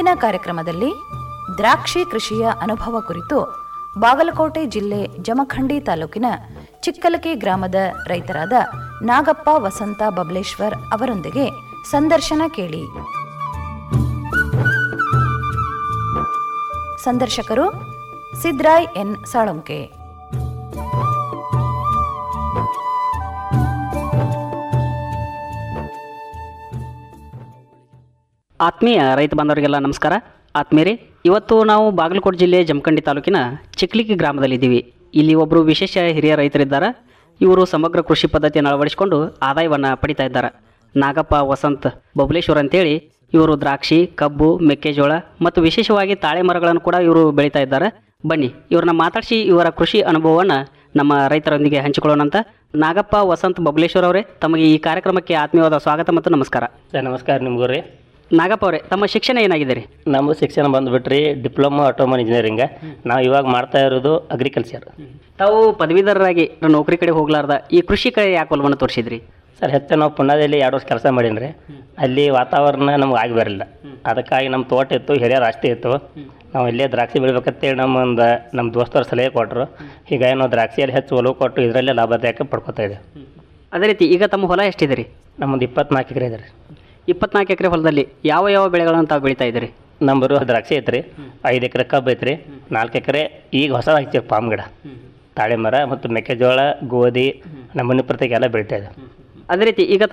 ಇಂದಿನ ಕಾರ್ಯಕ್ರಮದಲ್ಲಿ ದ್ರಾಕ್ಷಿ ಕೃಷಿಯ ಅನುಭವ ಕುರಿತು ಬಾಗಲಕೋಟೆ ಜಿಲ್ಲೆ ಜಮಖಂಡಿ ತಾಲೂಕಿನ ಚಿಕ್ಕಲಕೆ ಗ್ರಾಮದ ರೈತರಾದ ನಾಗಪ್ಪ ವಸಂತ ಬಬಲೇಶ್ವರ್ ಅವರೊಂದಿಗೆ ಸಂದರ್ಶನ ಕೇಳಿ ಸಂದರ್ಶಕರು ಸಿದ್ರಾಯ್ ಎನ್ ಸಾಳುಂಕೆ ಆತ್ಮೀಯ ರೈತ ಬಾಂಧವರಿಗೆಲ್ಲ ನಮಸ್ಕಾರ ಆತ್ಮೀಯರೇ ಇವತ್ತು ನಾವು ಬಾಗಲಕೋಟೆ ಜಿಲ್ಲೆ ಜಮಖಂಡಿ ತಾಲೂಕಿನ ಚಿಕ್ಲಿಗಿ ಗ್ರಾಮದಲ್ಲಿದ್ದೀವಿ ಇಲ್ಲಿ ಒಬ್ಬರು ವಿಶೇಷ ಹಿರಿಯ ರೈತರಿದ್ದಾರೆ ಇವರು ಸಮಗ್ರ ಕೃಷಿ ಪದ್ಧತಿಯನ್ನು ಅಳವಡಿಸಿಕೊಂಡು ಆದಾಯವನ್ನು ಪಡಿತಾ ಇದ್ದಾರೆ ನಾಗಪ್ಪ ವಸಂತ್ ಬಬಲೇಶ್ವರ್ ಅಂತೇಳಿ ಇವರು ದ್ರಾಕ್ಷಿ ಕಬ್ಬು ಮೆಕ್ಕೆಜೋಳ ಮತ್ತು ವಿಶೇಷವಾಗಿ ತಾಳೆ ಮರಗಳನ್ನು ಕೂಡ ಇವರು ಬೆಳೀತಾ ಇದ್ದಾರೆ ಬನ್ನಿ ಇವ್ರನ್ನ ಮಾತಾಡಿಸಿ ಇವರ ಕೃಷಿ ಅನುಭವವನ್ನು ನಮ್ಮ ರೈತರೊಂದಿಗೆ ಹಂಚಿಕೊಳ್ಳೋಣ ಅಂತ ನಾಗಪ್ಪ ವಸಂತ್ ಬಬಲೇಶ್ವರ್ ಅವರೇ ತಮಗೆ ಈ ಕಾರ್ಯಕ್ರಮಕ್ಕೆ ಆತ್ಮೀಯವಾದ ಸ್ವಾಗತ ಮತ್ತು ನಮಸ್ಕಾರ ಸರ್ ನಮಸ್ಕಾರ ನಿಮ್ಗೂ ರೀ ನಾಗಪ್ಪ ಅವರೇ ತಮ್ಮ ಶಿಕ್ಷಣ ಏನಾಗಿದೆ ರೀ ನಮ್ಮ ಶಿಕ್ಷಣ ಬಂದುಬಿಟ್ರಿ ಡಿಪ್ಲೊಮಾ ಆಟೋಮನ್ ಇಂಜಿನಿಯರಿಂಗ್ ನಾವು ಇವಾಗ ಮಾಡ್ತಾ ಇರೋದು ಅಗ್ರಿಕಲ್ಚರ್ ತಾವು ಪದವೀಧರರಾಗಿ ನೌಕರಿ ಕಡೆ ಹೋಗ್ಲಾರ್ದ ಈ ಕೃಷಿ ಕಡೆ ಯಾಕೆ ಒಲವನ್ನು ತೋರಿಸಿದ್ರಿ ಸರ್ ಹೆಚ್ಚು ನಾವು ಪುಣ್ಣದಲ್ಲಿ ಎರಡು ವರ್ಷ ಕೆಲಸ ಮಾಡೀನಿ ರೀ ಅಲ್ಲಿ ವಾತಾವರಣ ನಮ್ಗೆ ಆಗಿ ಬರಲಿಲ್ಲ ಅದಕ್ಕಾಗಿ ನಮ್ಮ ತೋಟ ಇತ್ತು ಹಿರಿಯರ ಆಸ್ತಿ ಇತ್ತು ನಾವು ಇಲ್ಲೇ ದ್ರಾಕ್ಷಿ ಬೆಳಿಬೇಕಂತೇಳಿ ನಮ್ಮ ಒಂದು ನಮ್ಮ ದೋಸ್ತರು ಸಲಹೆ ಕೊಟ್ಟರು ಹೀಗಾಗಿ ನಾವು ದ್ರಾಕ್ಷಿಯಲ್ಲಿ ಹೆಚ್ಚು ಒಲವು ಕೊಟ್ಟು ಇದರಲ್ಲೇ ಲಾಭದಾಯಕ ಪಡ್ಕೊತಾ ಇದ್ದೀವಿ ಅದೇ ರೀತಿ ಈಗ ತಮ್ಮ ಹೊಲ ಎಷ್ಟಿದೆ ರೀ ನಮ್ಮದು ಇಪ್ಪತ್ನಾಲ್ಕು ಎಕರೆ ಇದೆ ರೀ ಇಪ್ಪತ್ನಾಲ್ಕು ಎಕರೆ ಹೊಲದಲ್ಲಿ ಯಾವ ಯಾವ ಬೆಳೆಗಳನ್ನು ತಾವು ಬೆಳೀತಾ ಇದ್ದೀರಿ ನಂಬರು ದ್ರಾಕ್ಷಿ ಐತ್ರಿ ಐದು ಎಕರೆ ಕಬ್ಬು ಐತ್ರಿ ನಾಲ್ಕು ಎಕರೆ ಈಗ ಹೊಸ ಹಾಕ್ತೀವಿ ಪಾಮ್ ಗಿಡ ತಾಳೆ ಮರ ಮತ್ತು ಮೆಕ್ಕೆಜೋಳ ಗೋಧಿ ನಮ್ಮನೆ ಪ್ರತ್ಯೇಕ ಎಲ್ಲ ಬೆಳಿತಾ ಇದೆ ಅದೇ ರೀತಿ ಈಗ